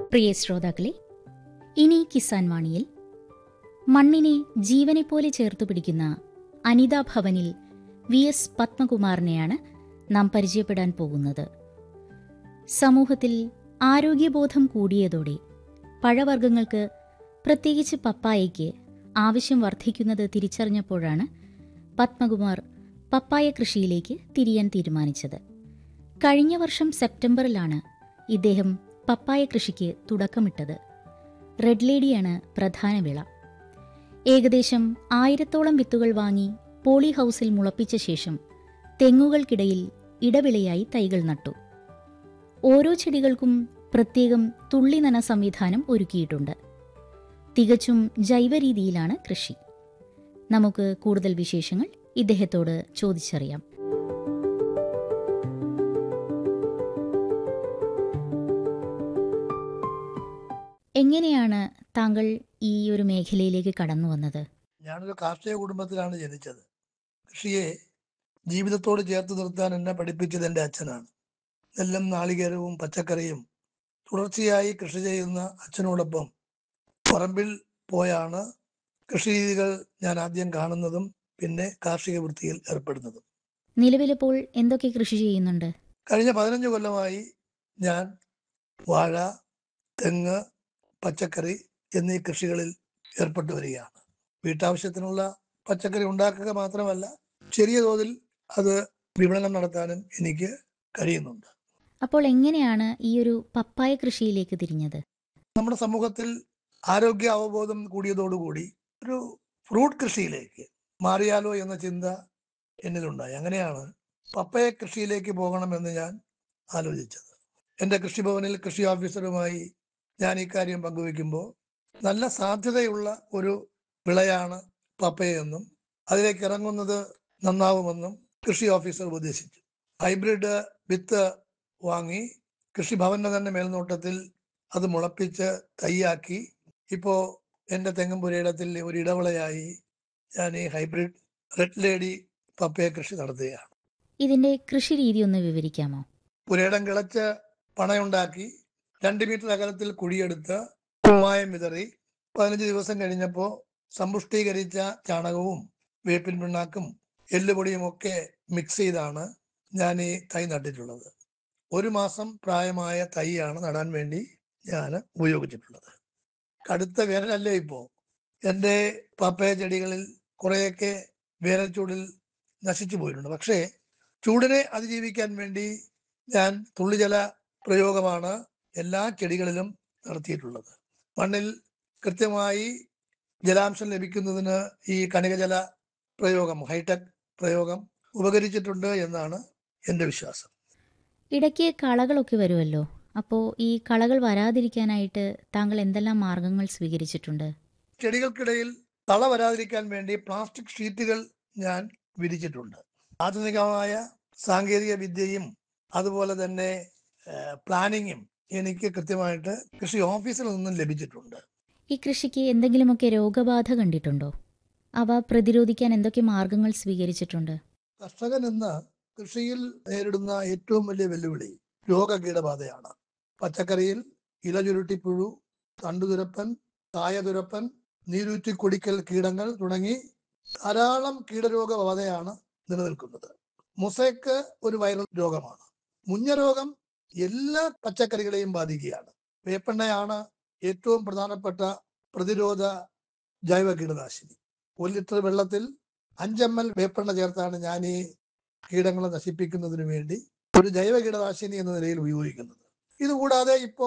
പ്രിയ ശ്രോതാക്കളെ ഇനി കിസാൻ വാണിയിൽ മണ്ണിനെ ജീവനെപ്പോലെ ചേർത്തു പിടിക്കുന്ന അനിതാ ഭവനിൽ വി എസ് പത്മകുമാറിനെയാണ് നാം പരിചയപ്പെടാൻ പോകുന്നത് സമൂഹത്തിൽ ആരോഗ്യബോധം കൂടിയതോടെ പഴവർഗ്ഗങ്ങൾക്ക് പ്രത്യേകിച്ച് പപ്പായയ്ക്ക് ആവശ്യം വർദ്ധിക്കുന്നത് തിരിച്ചറിഞ്ഞപ്പോഴാണ് പത്മകുമാർ പപ്പായ കൃഷിയിലേക്ക് തിരിയാൻ തീരുമാനിച്ചത് കഴിഞ്ഞ വർഷം സെപ്റ്റംബറിലാണ് ഇദ്ദേഹം പപ്പായ കൃഷിക്ക് തുടക്കമിട്ടത് റെഡ് ലേഡിയാണ് പ്രധാന വിള ഏകദേശം ആയിരത്തോളം വിത്തുകൾ വാങ്ങി പോളി ഹൗസിൽ മുളപ്പിച്ച ശേഷം തെങ്ങുകൾക്കിടയിൽ ഇടവിളയായി തൈകൾ നട്ടു ഓരോ ചെടികൾക്കും പ്രത്യേകം തുള്ളി നന സംവിധാനം ഒരുക്കിയിട്ടുണ്ട് തികച്ചും ജൈവ രീതിയിലാണ് കൃഷി നമുക്ക് കൂടുതൽ വിശേഷങ്ങൾ ഇദ്ദേഹത്തോട് ചോദിച്ചറിയാം എങ്ങനെയാണ് താങ്കൾ ഈ ഒരു മേഖലയിലേക്ക് കടന്നു വന്നത് ഞാനൊരു കാർഷിക കുടുംബത്തിലാണ് ജനിച്ചത് കൃഷിയെ ജീവിതത്തോട് ചേർത്ത് നിർത്താൻ എന്നെ പഠിപ്പിച്ചത് എൻ്റെ അച്ഛനാണ് നെല്ലും നാളികേരവും പച്ചക്കറിയും തുടർച്ചയായി കൃഷി ചെയ്യുന്ന അച്ഛനോടൊപ്പം പറമ്പിൽ പോയാണ് കൃഷി രീതികൾ ഞാൻ ആദ്യം കാണുന്നതും പിന്നെ കാർഷിക വൃത്തിയിൽ ഏർപ്പെടുന്നതും നിലവിലിപ്പോൾ എന്തൊക്കെ കൃഷി ചെയ്യുന്നുണ്ട് കഴിഞ്ഞ പതിനഞ്ച് കൊല്ലമായി ഞാൻ വാഴ തെങ്ങ് പച്ചക്കറി എന്നീ കൃഷികളിൽ ഏർപ്പെട്ടു വരികയാണ് വീട്ടാവശ്യത്തിനുള്ള പച്ചക്കറി ഉണ്ടാക്കുക മാത്രമല്ല ചെറിയ തോതിൽ അത് വിപണനം നടത്താനും എനിക്ക് കഴിയുന്നുണ്ട് അപ്പോൾ എങ്ങനെയാണ് ഈ ഒരു പപ്പായ കൃഷിയിലേക്ക് തിരിഞ്ഞത് നമ്മുടെ സമൂഹത്തിൽ ആരോഗ്യ അവബോധം കൂടിയതോടുകൂടി ഒരു ഫ്രൂട്ട് കൃഷിയിലേക്ക് മാറിയാലോ എന്ന ചിന്ത എന്നിലുണ്ടായി അങ്ങനെയാണ് പപ്പയ കൃഷിയിലേക്ക് പോകണമെന്ന് ഞാൻ ആലോചിച്ചത് എൻ്റെ കൃഷിഭവനിൽ കൃഷി ഓഫീസറുമായി ഞാൻ ഇക്കാര്യം പങ്കുവെക്കുമ്പോൾ നല്ല സാധ്യതയുള്ള ഒരു വിളയാണ് പപ്പയെന്നും അതിലേക്ക് ഇറങ്ങുന്നത് നന്നാവുമെന്നും കൃഷി ഓഫീസർ ഉപദേശിച്ചു ഹൈബ്രിഡ് വിത്ത് വാങ്ങി കൃഷിഭവന്റെ തന്നെ മേൽനോട്ടത്തിൽ അത് മുളപ്പിച്ച് തൈയാക്കി ഇപ്പോ എൻ്റെ തെങ്ങും പുരയിടത്തിൽ ഒരു ഇടവിളയായി ഞാൻ ഈ ഹൈബ്രിഡ് റെഡ് ലേഡി പപ്പയ കൃഷി നടത്തുകയാണ് ഇതിന്റെ കൃഷി രീതി ഒന്ന് വിവരിക്കാമോ പുരയിടം കിളച്ച് പണയുണ്ടാക്കി രണ്ട് മീറ്റർ അകലത്തിൽ കുഴിയെടുത്ത് കുമ്മായം വിതറി പതിനഞ്ച് ദിവസം കഴിഞ്ഞപ്പോൾ സമ്പുഷ്ടീകരിച്ച ചാണകവും വേപ്പിൻ പിണ്ണാക്കും എല്ലുപൊടിയും ഒക്കെ മിക്സ് ചെയ്താണ് ഞാൻ ഈ തൈ നട്ടിട്ടുള്ളത് ഒരു മാസം പ്രായമായ തൈയാണ് നടാൻ വേണ്ടി ഞാൻ ഉപയോഗിച്ചിട്ടുള്ളത് കടുത്ത വേനലല്ലേ ഇപ്പോൾ എൻ്റെ പപ്പയ ചെടികളിൽ കുറേയൊക്കെ വേനൽ ചൂടിൽ നശിച്ചു പോയിട്ടുണ്ട് പക്ഷേ ചൂടിനെ അതിജീവിക്കാൻ വേണ്ടി ഞാൻ തുള്ളിജല പ്രയോഗമാണ് എല്ലാ ചെടികളിലും നടത്തിയിട്ടുള്ളത് മണ്ണിൽ കൃത്യമായി ജലാംശം ലഭിക്കുന്നതിന് ഈ കണികജല പ്രയോഗം ഹൈടെക് പ്രയോഗം ഉപകരിച്ചിട്ടുണ്ട് എന്നാണ് എൻ്റെ വിശ്വാസം ഇടയ്ക്ക് കളകളൊക്കെ വരുമല്ലോ അപ്പോൾ ഈ കളകൾ വരാതിരിക്കാനായിട്ട് താങ്കൾ എന്തെല്ലാം മാർഗങ്ങൾ സ്വീകരിച്ചിട്ടുണ്ട് ചെടികൾക്കിടയിൽ തള വരാതിരിക്കാൻ വേണ്ടി പ്ലാസ്റ്റിക് ഷീറ്റുകൾ ഞാൻ വിരിച്ചിട്ടുണ്ട് ആധുനികമായ സാങ്കേതിക വിദ്യയും അതുപോലെ തന്നെ പ്ലാനിങ്ങും എനിക്ക് കൃത്യമായിട്ട് കൃഷി ഓഫീസിൽ നിന്നും ലഭിച്ചിട്ടുണ്ട് ഈ കൃഷിക്ക് എന്തെങ്കിലുമൊക്കെ രോഗബാധ കണ്ടിട്ടുണ്ടോ അവ പ്രതിരോധിക്കാൻ എന്തൊക്കെ മാർഗങ്ങൾ സ്വീകരിച്ചിട്ടുണ്ട് കർഷകൻ ഇന്ന് കൃഷിയിൽ നേരിടുന്ന ഏറ്റവും വലിയ വെല്ലുവിളി രോഗകീടബാധയാണ് പച്ചക്കറിയിൽ ഇലചുരുട്ടിപ്പുഴു തണ്ടുതുരപ്പൻ കായതുരപ്പൻ നീരൂറ്റി കുടിക്കൽ കീടങ്ങൾ തുടങ്ങി ധാരാളം കീടരോഗബാധയാണ് നിലനിൽക്കുന്നത് മുസൈക്ക് ഒരു വൈറൽ രോഗമാണ് മുഞ്ഞ രോഗം എല്ലാ പച്ചക്കറികളെയും ബാധിക്കുകയാണ് വേപ്പെണ്ണയാണ് ഏറ്റവും പ്രധാനപ്പെട്ട പ്രതിരോധ ജൈവ കീടനാശിനി ഒരു ലിറ്റർ വെള്ളത്തിൽ അഞ്ചെം എൽ വേപ്പെണ്ണ ചേർത്താണ് ഞാൻ ഈ കീടങ്ങളെ നശിപ്പിക്കുന്നതിന് വേണ്ടി ഒരു ജൈവ കീടനാശിനി എന്ന നിലയിൽ ഉപയോഗിക്കുന്നത് ഇതുകൂടാതെ ഇപ്പോൾ